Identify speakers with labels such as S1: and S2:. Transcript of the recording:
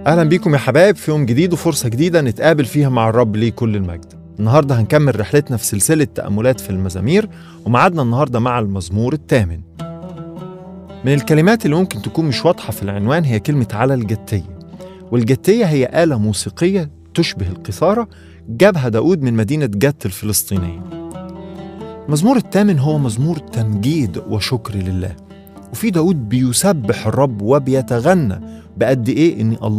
S1: اهلا بيكم يا حبايب في يوم جديد وفرصه جديده نتقابل فيها مع الرب ليه كل المجد النهارده هنكمل رحلتنا في سلسله تاملات في المزامير ومعادنا النهارده مع المزمور الثامن من الكلمات اللي ممكن تكون مش واضحه في العنوان هي كلمه على الجتيه والجتيه هي اله موسيقيه تشبه القيثاره جابها داود من مدينه جت الفلسطينيه المزمور الثامن هو مزمور تمجيد وشكر لله وفي داود بيسبح الرب وبيتغنى بقد ايه ان الله